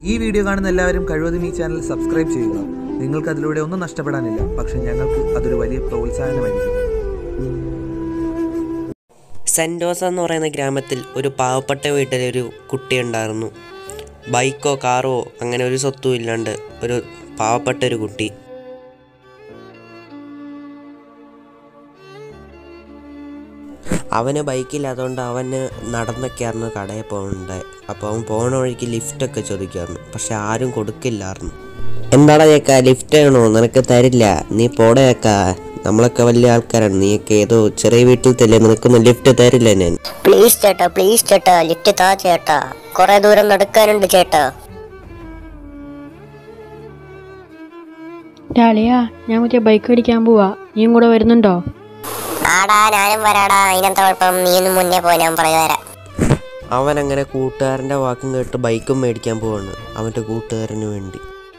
ഈ വീഡിയോ കാണുന്ന എല്ലാവരും കഴിവതും ഈ ചാനൽ സബ്സ്ക്രൈബ് ചെയ്യുക നിങ്ങൾക്ക് അതിലൂടെ ഒന്നും നഷ്ടപ്പെടാനില്ല പക്ഷെ ഞങ്ങൾക്ക് അതൊരു വലിയ പ്രോത്സാഹനമായിരിക്കും സെൻറ്റോസ എന്ന് പറയുന്ന ഗ്രാമത്തിൽ ഒരു പാവപ്പെട്ട വീട്ടിലെ ഒരു കുട്ടി ഉണ്ടായിരുന്നു ബൈക്കോ കാറോ അങ്ങനെ ഒരു സ്വത്തും ഇല്ലാണ്ട് ഒരു പാവപ്പെട്ട ഒരു കുട്ടി അവന് ബൈക്കില്ലാത്തതുകൊണ്ട് അവന് നടന്നൊക്കെയായിരുന്നു കടയിൽ പോകുന്നുണ്ട് അപ്പോൾ അവൻ പോണ വഴിക്ക് ലിഫ്റ്റൊക്കെ ചോദിക്കുമായിരുന്നു പക്ഷെ ആരും കൊടുക്കില്ലായിരുന്നു എന്താടാ ചേക്ക ലിഫ്റ്റ് വേണോ നിനക്ക് തരില്ല നീ പോടെ ചേക്ക നമ്മളൊക്കെ വലിയ ആൾക്കാരാണ് നീയൊക്കെ ഏതോ ചെറിയ വീട്ടിൽ തന്നെ നിനക്കൊന്നും ലിഫ്റ്റ് തരില്ല ഞാൻ പ്ലീസ് ചേട്ടാ പ്ലീസ് ചേട്ടാ ലിഫ്റ്റ് താ ചേട്ടാ കുറെ ദൂരം നടക്കാനുണ്ട് ചേട്ടാ ഡാളിയാ ഞാൻ മറ്റേ ബൈക്ക് മേടിക്കാൻ പോവാ നീയും കൂടെ വരുന്നുണ്ടോ ആടാ ഞാനും വരാടാ അതിനെന്താ കുഴപ്പം നീ ഒന്ന് മുന്നേ പോ ഞാൻ പറഞ്ഞു തരാം അവൻ അങ്ങനെ കൂട്ടുകാരൻ്റെ വാക്കും കേട്ട് ബൈക്കും മേടിക്കാൻ പോവാണ് അവൻ്റെ കൂട്ടുകാരന് വേണ്ടി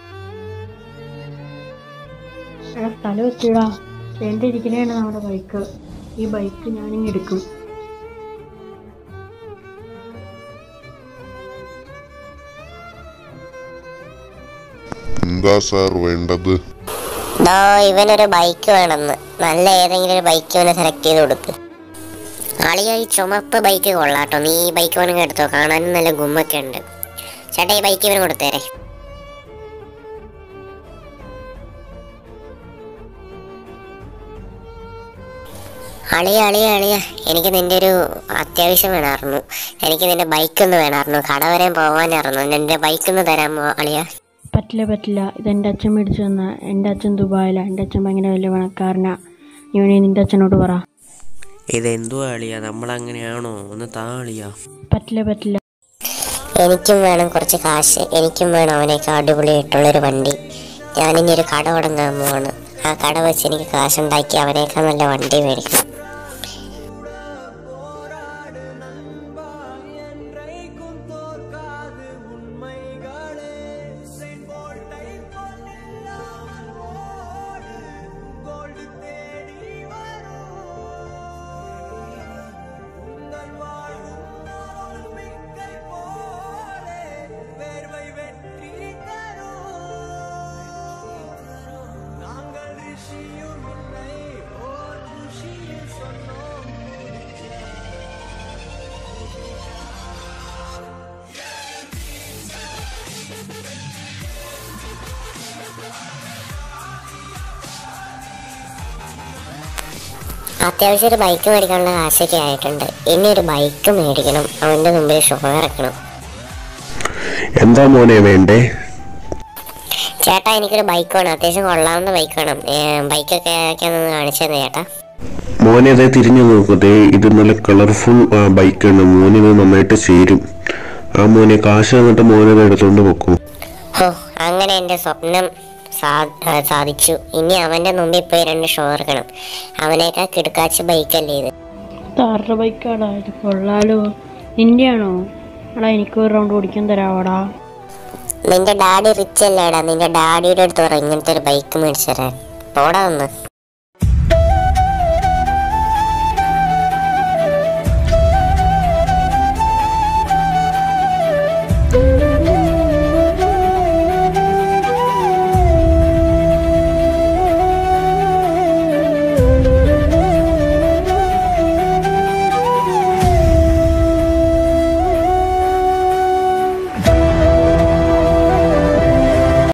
എടാ സ്ഥലം വെച്ചിടാ എൻ്റെ ഇരിക്കണേണ് നമ്മുടെ ബൈക്ക് ഈ ബൈക്ക് ഞാനിങ്ങ് എടുക്കും എന്താ സാർ വേണ്ടത് ദാ ഇവനൊരു ബൈക്ക് വേണമെന്ന് നല്ല ഏതെങ്കിലും ഒരു ബൈക്ക് ഇവനെ സെലക്ട് ചെയ്ത് കൊടുക്ക് ആളിയ ഈ ചുമപ്പ് ബൈക്ക് കൊള്ളാട്ടോ നീ ഈ ബൈക്ക് വേണമെങ്കിൽ എടുത്തോ കാണാനും നല്ല ഗുമ്മൊക്കെ ഉണ്ട് ചേട്ടാ ഈ ബൈക്ക് ഇവന് കൊടുത്തേരെ അളിയ അളിയ അളിയ എനിക്ക് നിന്റെ ഒരു അത്യാവശ്യം വേണമായിരുന്നു എനിക്ക് നിന്റെ ബൈക്ക് ഒന്ന് വേണമായിരുന്നു കട വരെ പോകാനായിരുന്നു നിന്റെ ബൈക്ക് ഒന്ന് തരാമോ അളിയ പറ്റില്ല പറ്റില്ല ഇത് എൻ്റെ അച്ഛൻ മേടിച്ചു തന്ന എൻ്റെ അച്ഛൻ ദുബായിലാണ് എൻ്റെ അച്ഛൻ ഭയങ്കര വലിയ പണക്കാരനാ നീ വേണേ നിൻ്റെ അച്ഛനോട് പറ ഇതെന്തുവാ അളിയാ നമ്മളങ്ങനെയാണോ ഒന്ന് താ അളിയാ പറ്റില്ല പറ്റില്ല എനിക്കും വേണം കുറച്ച് കാശ് എനിക്കും വേണം അവനേക്ക് അടിപൊളിയായിട്ടുള്ളൊരു വണ്ടി ഞാനിനി ഒരു കട തുടങ്ങാൻ പോവാണ് ആ കട വെച്ച് എനിക്ക് കാശുണ്ടാക്കി അവനേക്കാൾ നല്ല വണ്ടി മേടിക്കണം അത്യാവശ്യം ഒരു ബൈക്ക് മേടിക്കാനുള്ള കാശൊക്കെ ആയിട്ടുണ്ട് ഇനി ഒരു ബൈക്ക് മേടിക്കണം അവൻ്റെ മുമ്പിൽ ഷോ ഇറക്കണം എന്താ മോനെ വേണ്ടേ ചേട്ടാ എനിക്കൊരു ബൈക്ക് വേണം അത്യാവശ്യം കൊള്ളാവുന്ന ബൈക്ക് വേണം ബൈക്കൊക്കെ ഒന്ന് കാണിച്ചു തന്നെ ചേട്ടാ മോനെ അതെ തിരിഞ്ഞു നോക്കതേ ഇത് നല്ല കളർഫുൾ ബൈക്കാണ് മോനിത് നന്നായിട്ട് ചേരും ആ മോനെ കാശ് തന്നിട്ട് മോനത് എടുത്തോണ്ട് വെക്കൂ ഹോ അങ്ങനെ എൻ്റെ സ്വപ്നം സാ- ആ, സാധിച്ചു ഇനി അവൻ്റെ മുമ്പിൽ പോയി രണ്ട് ഷോ ഇറക്കണം അവനേക്കാൾ കിടക്കാച്ച ബൈക്കല്ലേ ഇത് താറുടെ ബൈക്കാടാ ഇത് കൊള്ളാലോ നിൻ്റെയാണോ എടാ എനിക്ക് ഒരു റൗണ്ട് ഓടിക്കാൻ തരാവടാ നിന്റെ ഡാഡി റിച്ച് അല്ലേടാ നിന്റെ ഡാഡിയുടെ അടുത്ത് പറ ഇങ്ങനത്തെ ഒരു ബൈക്ക് മേടിച്ചു തരാൻ പോടാ ഒന്ന്